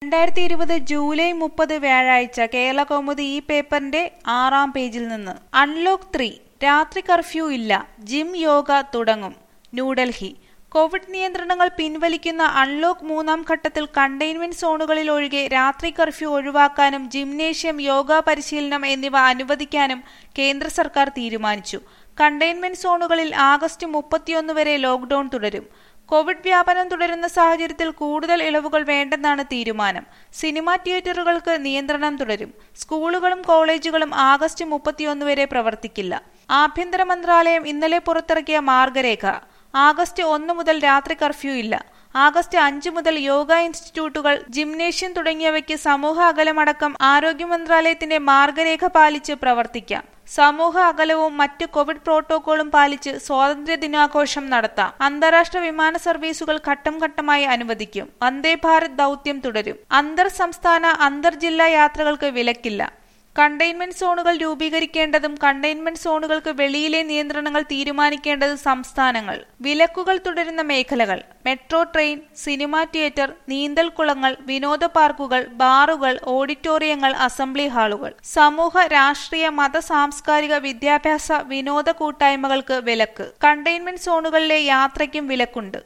രണ്ടായിരത്തി ഇരുപത് ജൂലൈ മുപ്പത് വ്യാഴാഴ്ച കേരള കൗമുദി ഈ പേപ്പറിന്റെ ആറാം പേജിൽ നിന്ന് അൺലോക്ക് ത്രീ രാത്രി കർഫ്യൂ ഇല്ല ജിം യോഗ തുടങ്ങും ന്യൂഡൽഹി കോവിഡ് നിയന്ത്രണങ്ങൾ പിൻവലിക്കുന്ന അൺലോക്ക് മൂന്നാം ഘട്ടത്തിൽ കണ്ടെയ്ൻമെന്റ് സോണുകളിൽ ഒഴികെ രാത്രി കർഫ്യൂ ഒഴിവാക്കാനും ജിംനേഷ്യം യോഗ പരിശീലനം എന്നിവ അനുവദിക്കാനും കേന്ദ്ര സർക്കാർ തീരുമാനിച്ചു കണ്ടെയ്ൻമെന്റ് സോണുകളിൽ ആഗസ്റ്റ് മുപ്പത്തിയൊന്ന് വരെ ലോക്ഡൌൺ തുടരും കോവിഡ് വ്യാപനം തുടരുന്ന സാഹചര്യത്തിൽ കൂടുതൽ ഇളവുകൾ വേണ്ടെന്നാണ് തീരുമാനം സിനിമാ തിയേറ്ററുകൾക്ക് നിയന്ത്രണം തുടരും സ്കൂളുകളും കോളേജുകളും ആഗസ്റ്റ് മുപ്പത്തിയൊന്ന് വരെ പ്രവർത്തിക്കില്ല ആഭ്യന്തര മന്ത്രാലയം ഇന്നലെ പുറത്തിറക്കിയ മാർഗരേഖ ആഗസ്റ്റ് ഒന്ന് മുതൽ രാത്രി കർഫ്യൂ ഇല്ല ആഗസ്റ്റ് അഞ്ച് മുതൽ യോഗ ഇൻസ്റ്റിറ്റ്യൂട്ടുകൾ ജിംനേഷ്യം തുടങ്ങിയവയ്ക്ക് സമൂഹ അകലമടക്കം ആരോഗ്യ മന്ത്രാലയത്തിന്റെ മാർഗരേഖ പാലിച്ച് പ്രവർത്തിക്കാം സമൂഹ അകലവും മറ്റ് കോവിഡ് പ്രോട്ടോകോളും പാലിച്ച് സ്വാതന്ത്ര്യ ദിനാഘോഷം നടത്താം അന്താരാഷ്ട്ര വിമാന സർവീസുകൾ ഘട്ടം ഘട്ടമായി അനുവദിക്കും വന്ദേ ഭാരത് ദൗത്യം തുടരും അന്തർ സംസ്ഥാന അന്തർ ജില്ലാ യാത്രകൾക്ക് വിലക്കില്ല കണ്ടെയ്ൻമെന്റ് സോണുകൾ രൂപീകരിക്കേണ്ടതും കണ്ടെയ്ൻമെന്റ് സോണുകൾക്ക് വെളിയിലെ നിയന്ത്രണങ്ങൾ തീരുമാനിക്കേണ്ടത് സംസ്ഥാനങ്ങൾ വിലക്കുകൾ തുടരുന്ന മേഖലകൾ മെട്രോ ട്രെയിൻ സിനിമാ തിയേറ്റർ നീന്തൽക്കുളങ്ങൾ വിനോദ പാർക്കുകൾ ബാറുകൾ ഓഡിറ്റോറിയങ്ങൾ അസംബ്ലി ഹാളുകൾ സമൂഹ രാഷ്ട്രീയ മത സാംസ്കാരിക വിദ്യാഭ്യാസ വിനോദ കൂട്ടായ്മകൾക്ക് വിലക്ക് കണ്ടെയ്ൻമെന്റ് സോണുകളിലെ യാത്രയ്ക്കും വിലക്കുണ്ട്